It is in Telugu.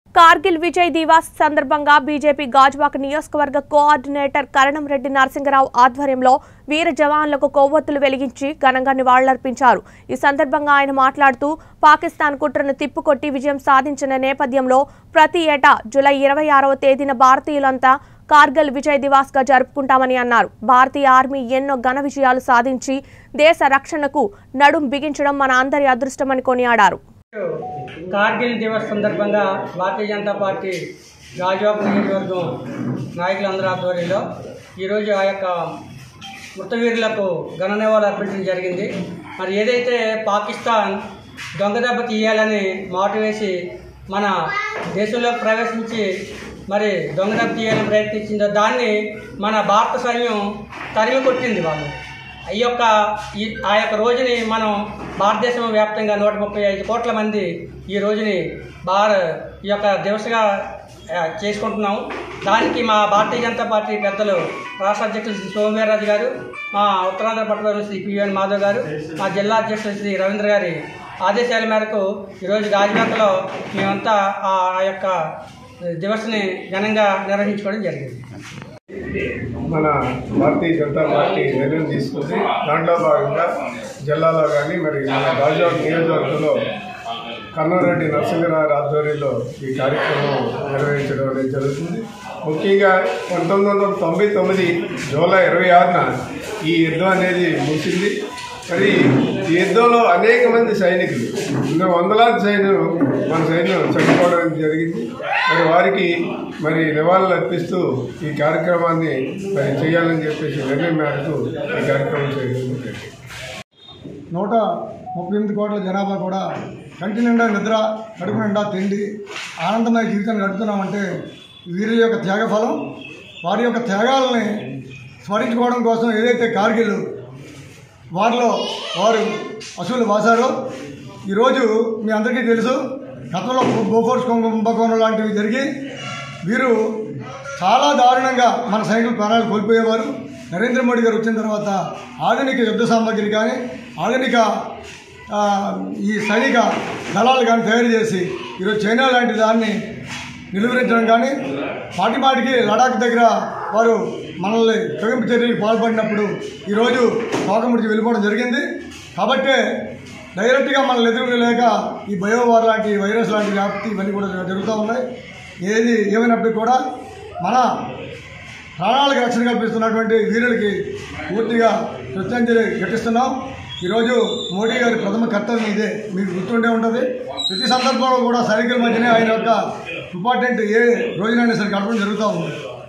కార్గిల్ విజయ్ దివాస్ సందర్భంగా బీజేపీ గాజువాక నియోజకవర్గ కోఆర్డినేటర్ కరణం రెడ్డి నరసింహరావు ఆధ్వర్యంలో వీర జవాన్లకు కొవ్వొత్తులు వెలిగించి ఘనంగా నివాళులర్పించారు ఈ సందర్భంగా ఆయన మాట్లాడుతూ పాకిస్తాన్ కుట్రను తిప్పుకొట్టి విజయం సాధించిన నేపథ్యంలో ప్రతి ఏటా జూలై ఇరవై ఆరవ తేదీన భారతీయులంతా కార్గిల్ విజయ్ దివాస్ గా జరుపుకుంటామని అన్నారు భారతీయ ఆర్మీ ఎన్నో ఘన విజయాలు సాధించి దేశ రక్షణకు నడుం బిగించడం మన అందరి అదృష్టమని కొనియాడారు కార్గిల్ దివస్ సందర్భంగా భారతీయ జనతా పార్టీ గాజువాక నియోజకవర్గం నాయకులందరి ఆధ్వర్యంలో ఈరోజు ఆ యొక్క మృతవీరులకు ఘన నివాళులు అర్పించడం జరిగింది మరి ఏదైతే పాకిస్తాన్ దొంగ దెబ్బ తీయాలని మాట వేసి మన దేశంలో ప్రవేశించి మరి దొంగ దెబ్బ తీయాలని ప్రయత్నించిందో దాన్ని మన భారత సైన్యం తరిమి కొట్టింది వాళ్ళు ఈ యొక్క ఈ ఆ యొక్క రోజుని మనం భారతదేశం వ్యాప్తంగా నూట ముప్పై ఐదు కోట్ల మంది ఈ రోజుని భార ఈ యొక్క దివసగా ఆ, చేసుకుంటున్నాం దానికి మా భారతీయ జనతా పార్టీ పెద్దలు రాష్ట్ర అధ్యక్షులు శ్రీ సోమవీర్రాజు గారు మా ఉత్తరాంధ్ర పట్టణ శ్రీ పిఎన్ మాధవ్ గారు మా జిల్లా అధ్యక్షులు శ్రీ రవీంద్ర గారి ఆదేశాల మేరకు ఈరోజు గాజువాకలో మేమంతా ఆ ఆ యొక్క దివస్ని ఘనంగా నిర్వహించుకోవడం జరిగింది మన భారతీయ జనతా పార్టీ నిర్ణయం తీసుకుంది దాంట్లో భాగంగా జిల్లాలో కానీ మరి మన గాజువాక నియోజకవర్గంలో కన్నారెడ్డి నరసింహరావు ఆధ్వర్యంలో ఈ కార్యక్రమం నిర్వహించడం అనేది జరుగుతుంది ముఖ్యంగా పంతొమ్మిది వందల తొంభై తొమ్మిది జూలై ఇరవై ఆరున ఈ యుద్ధం అనేది ముగిసింది మరి ఈ యుద్ధంలో అనేక మంది సైనికులు ఎన్నో వందలాది సైన్యులు మన సైన్యం చనిపోవడం జరిగింది మరి వారికి మరి నివాళులు అర్పిస్తూ ఈ కార్యక్రమాన్ని మరి చేయాలని చెప్పేసి నిర్ణయం మేరకు ఈ కార్యక్రమం చేయడం జరిగింది నూట ముప్పై ఎనిమిది కోట్ల జనాభా కూడా కంటి నిండా నిద్ర కడుపు నిండా తిండి ఆనందమయ జీవితాన్ని గడుపుతున్నామంటే వీరి యొక్క త్యాగఫలం వారి యొక్క త్యాగాలని స్మరించుకోవడం కోసం ఏదైతే కార్గిల్ వారిలో వారు అసలు వాసారో ఈరోజు మీ అందరికీ తెలుసు గతంలో బోఫోర్స్ కుంభకోణం లాంటివి జరిగి వీరు చాలా దారుణంగా మన సైనికులు ప్రాణాలు కోల్పోయేవారు నరేంద్ర మోడీ గారు వచ్చిన తర్వాత ఆధునిక యుద్ధ సామాగ్రి కానీ ఆధునిక ఆ, ఈ సైనిక దళాలు కానీ తయారు చేసి ఈరోజు చైనా లాంటి దాన్ని నిలువరించడం కానీ మాటి మాటికి లడాక్ దగ్గర వారు మనల్ని తొగింపు చర్యలకు పాల్పడినప్పుడు ఈరోజు తోకముడిచి వెళ్ళిపోవడం జరిగింది కాబట్టే డైరెక్ట్గా మనల్ని ఎదురులేక ఈ బయోవార్ లాంటి వైరస్ లాంటి వ్యాప్తి ఇవన్నీ కూడా జరుగుతూ ఉన్నాయి ఏది ఏమైనప్పటికీ కూడా మన ప్రాణాలకు రక్షణ కల్పిస్తున్నటువంటి వీరులకి పూర్తిగా కృతజ్ఞతలు ఘటిస్తున్నాం ఈరోజు మోడీ గారి ప్రథమ కర్తవ్యం ఇదే మీకు గుర్తుండే ఉంటుంది ప్రతి సందర్భంలో కూడా సైనికుల మధ్యనే ఆయన యొక్క ఇంపార్టెంట్ ఏ రోజునైనా సరే గడపడం జరుగుతూ ఉంది